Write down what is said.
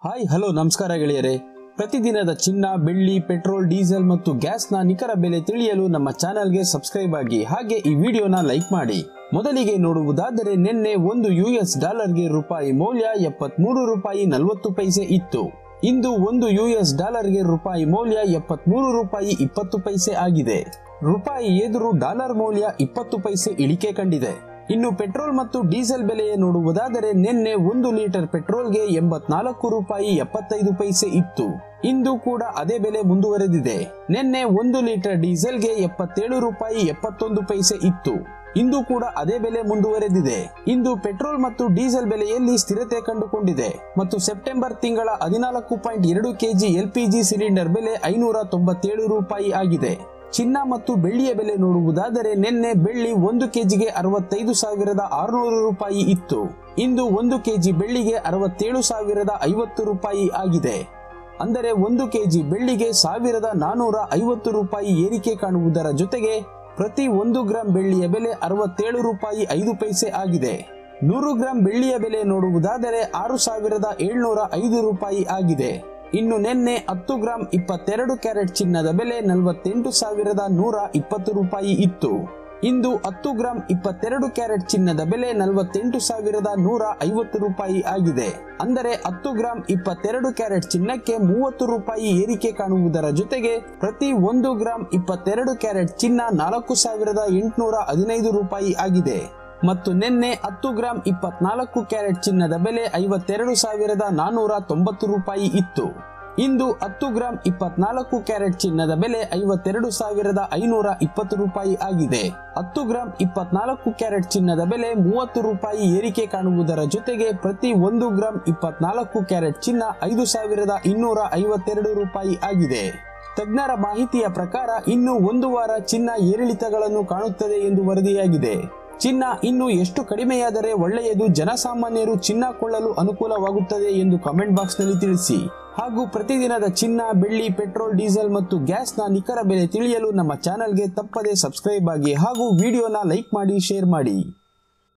hi hello ನಮಸ್ಕಾರ ಗೆಳೆಯರೆ ಪ್ರತಿದಿನದ ಚಿನ್ನ ಬೆಳ್ಳಿ ಪೆಟ್ರೋಲ್ ಡೀಸೆಲ್ ಮತ್ತು ಗ್ಯಾಸ್ನ ನಿಖರ ಬೆಲೆ ತಿಳಿಯಲು ನಮ್ಮ ಚಾನೆಲ್ಗೆ ಸಬ್ಸ್ಕ್ರೈಬ್ ಆಗಿ ಹಾಗೆ ಈ ವಿಡಿಯೋನ ಲೈಕ್ ಮಾಡಿ ಮೊದಲಿಗೆ ನೋಡುವುದಾದರೆ ನಿನ್ನೆ ಒಂದು ಯುಎಸ್ ಡಾಲರ್ಗೆ ರೂಪಾಯಿ ಮೌಲ್ಯ ಎಪ್ಪತ್ಮೂರು ರೂಪಾಯಿ ನಲವತ್ತು ಪೈಸೆ ಇತ್ತು ಇಂದು ಒಂದು ಯುಎಸ್ ಡಾಲರ್ಗೆ ರೂಪಾಯಿ ಮೌಲ್ಯ ಎಪ್ಪತ್ಮೂರು ರೂಪಾಯಿ ಇಪ್ಪತ್ತು ಪೈಸೆ ಆಗಿದೆ ರೂಪಾಯಿ ಎದುರು ಡಾಲರ್ ಮೌಲ್ಯ ಇಪ್ಪತ್ತು ಪೈಸೆ ಇಳಿಕೆ ಕಂಡಿದೆ ಇನ್ನು ಪೆಟ್ರೋಲ್ ಮತ್ತು ಡೀಸೆಲ್ ಬೆಲೆಯ ನೋಡುವುದಾದರೆ ನಿನ್ನೆ ಒಂದು ಲೀಟರ್ ಪೆಟ್ರೋಲ್ಗೆ ಎಂಬತ್ನಾಲ್ಕು ರೂಪಾಯಿ ಎಪ್ಪತ್ತೈದು ಪೈಸೆ ಇತ್ತು ಇಂದು ಕೂಡ ಅದೇ ಬೆಲೆ ಮುಂದುವರೆದಿದೆ ನಿನ್ನೆ ಒಂದು ಲೀಟರ್ ಡೀಸೆಲ್ಗೆ ಎಪ್ಪತ್ತೇಳು ರೂಪಾಯಿ ಎಪ್ಪತ್ತೊಂದು ಪೈಸೆ ಇತ್ತು ಇಂದು ಕೂಡ ಅದೇ ಬೆಲೆ ಮುಂದುವರೆದಿದೆ ಇಂದು ಪೆಟ್ರೋಲ್ ಮತ್ತು ಡೀಸೆಲ್ ಬೆಲೆಯಲ್ಲಿ ಸ್ಥಿರತೆ ಕಂಡುಕೊಂಡಿದೆ ಮತ್ತು ಸೆಪ್ಟೆಂಬರ್ ತಿಂಗಳ ಹದಿನಾಲ್ಕು ಪಾಯಿಂಟ್ ಎರಡು ಕೆಜಿ ಎಲ್ಪಿಜಿ ಸಿಲಿಂಡರ್ ಬೆಲೆ ಐನೂರ ತೊಂಬತ್ತೇಳು ರೂಪಾಯಿ ಆಗಿದೆ ಚಿನ್ನ ಮತ್ತು ಬೆಳ್ಳಿಯ ಬೆಲೆ ನೋಡುವುದಾದರೆ ನಿನ್ನೆ ಬೆಳ್ಳಿ ಒಂದು ಕೆಜಿಗೆ ಅರವತ್ತೈದು ಸಾವಿರದ ಆರುನೂರು ರೂಪಾಯಿ ಇತ್ತು ಇಂದು ಒಂದು ಕೆಜಿ ಬೆಳ್ಳಿಗೆ ಅರವತ್ತೇಳು ಸಾವಿರದ ಐವತ್ತು ರೂಪಾಯಿ ಆಗಿದೆ ಅಂದರೆ ಒಂದು ಕೆಜಿ ಬೆಳ್ಳಿಗೆ ಸಾವಿರದ ನಾನೂರ ಐವತ್ತು ರೂಪಾಯಿ ಏರಿಕೆ ಕಾಣುವುದರ ಜೊತೆಗೆ ಪ್ರತಿ ಒಂದು ಗ್ರಾಂ ಬೆಳ್ಳಿಯ ಬೆಲೆ ಅರವತ್ತೇಳು ರೂಪಾಯಿ ಐದು ಪೈಸೆ ಆಗಿದೆ ನೂರು ಗ್ರಾಂ ಬೆಳ್ಳಿಯ ಬೆಲೆ ನೋಡುವುದಾದರೆ ಆರು ಸಾವಿರದ ಏಳ್ನೂರ ಐದು ರೂಪಾಯಿ ಆಗಿದೆ ಇನ್ನು ನಿನ್ನೆ ಹತ್ತು ಗ್ರಾಂ ಇಪ್ಪತ್ತೆರಡು ಕ್ಯಾರೆಟ್ ಚಿನ್ನದ ಬೆಲೆ ನಲವತ್ತೆಂಟು ಸಾವಿರದ ನೂರ ಇಪ್ಪತ್ತು ರೂಪಾಯಿ ಇತ್ತು ಇಂದು ಹತ್ತು ಗ್ರಾಂ ಇಪ್ಪತ್ತೆರಡು ಕ್ಯಾರೆಟ್ ಚಿನ್ನದ ಬೆಲೆ ನಲವತ್ತೆಂಟು ಸಾವಿರದ ನೂರ ಐವತ್ತು ರೂಪಾಯಿ ಆಗಿದೆ ಅಂದರೆ ಹತ್ತು ಗ್ರಾಂ ಇಪ್ಪತ್ತೆರಡು ಕ್ಯಾರೆಟ್ ಚಿನ್ನಕ್ಕೆ ಮೂವತ್ತು ರೂಪಾಯಿ ಏರಿಕೆ ಕಾಣುವುದರ ಜೊತೆಗೆ ಪ್ರತಿ ಒಂದು ಗ್ರಾಂ ಇಪ್ಪತ್ತೆರಡು ಕ್ಯಾರೆಟ್ ಚಿನ್ನ ನಾಲ್ಕು ಸಾವಿರದ ಎಂಟುನೂರ ಹದಿನೈದು ರೂಪಾಯಿ ಆಗಿದೆ ಮತ್ತು ನಿನ್ನೆ ಹತ್ತು ಗ್ರಾಂ ಇಪ್ಪತ್ನಾಲ್ಕು ಕ್ಯಾರೆಟ್ ಚಿನ್ನದ ಬೆಲೆ ಐವತ್ತೆರಡು ಸಾವಿರದ ನಾನೂರ ತೊಂಬತ್ತು ರೂಪಾಯಿ ಇತ್ತು ಇಂದು ಹತ್ತು ಗ್ರಾಂ ಇಪ್ಪತ್ನಾಲ್ಕು ಕ್ಯಾರೆಟ್ ಚಿನ್ನದ ಬೆಲೆ ಐವತ್ತೆರಡು ಸಾವಿರದ ಐನೂರ ಇಪ್ಪತ್ತು ರೂಪಾಯಿ ಆಗಿದೆ ಹತ್ತು ಗ್ರಾಂ ಇಪ್ಪತ್ನಾಲ್ಕು ಕ್ಯಾರೆಟ್ ಚಿನ್ನದ ಬೆಲೆ ಮೂವತ್ತು ರೂಪಾಯಿ ಏರಿಕೆ ಕಾಣುವುದರ ಜೊತೆಗೆ ಪ್ರತಿ ಒಂದು ಗ್ರಾಂ ಇಪ್ಪತ್ನಾಲ್ಕು ಕ್ಯಾರೆಟ್ ಚಿನ್ನ ಐದು ಸಾವಿರದ ಇನ್ನೂರ ಐವತ್ತೆರಡು ರೂಪಾಯಿ ಆಗಿದೆ ತಜ್ಞರ ಮಾಹಿತಿಯ ಪ್ರಕಾರ ಇನ್ನು ಒಂದು ವಾರ ಚಿನ್ನ ಏರಿಳಿತಗಳನ್ನು ಕಾಣುತ್ತದೆ ಎಂದು ವರದಿಯಾಗಿದೆ ಚಿನ್ನ ಇನ್ನು ಎಷ್ಟು ಕಡಿಮೆಯಾದರೆ ಒಳ್ಳೆಯದು ಜನಸಾಮಾನ್ಯರು ಚಿನ್ನ ಕೊಳ್ಳಲು ಅನುಕೂಲವಾಗುತ್ತದೆ ಎಂದು ಕಮೆಂಟ್ ಬಾಕ್ಸ್ ನಲ್ಲಿ ತಿಳಿಸಿ ಹಾಗೂ ಪ್ರತಿದಿನದ ಚಿನ್ನ ಬೆಳ್ಳಿ ಪೆಟ್ರೋಲ್ ಡೀಸೆಲ್ ಮತ್ತು ಗ್ಯಾಸ್ನ ನಿಖರ ಬೆಲೆ ತಿಳಿಯಲು ನಮ್ಮ ಚಾನೆಲ್ಗೆ ತಪ್ಪದೆ ಸಬ್ಸ್ಕ್ರೈಬ್ ಆಗಿ ಹಾಗೂ ವಿಡಿಯೋನ ಲೈಕ್ ಮಾಡಿ ಶೇರ್ ಮಾಡಿ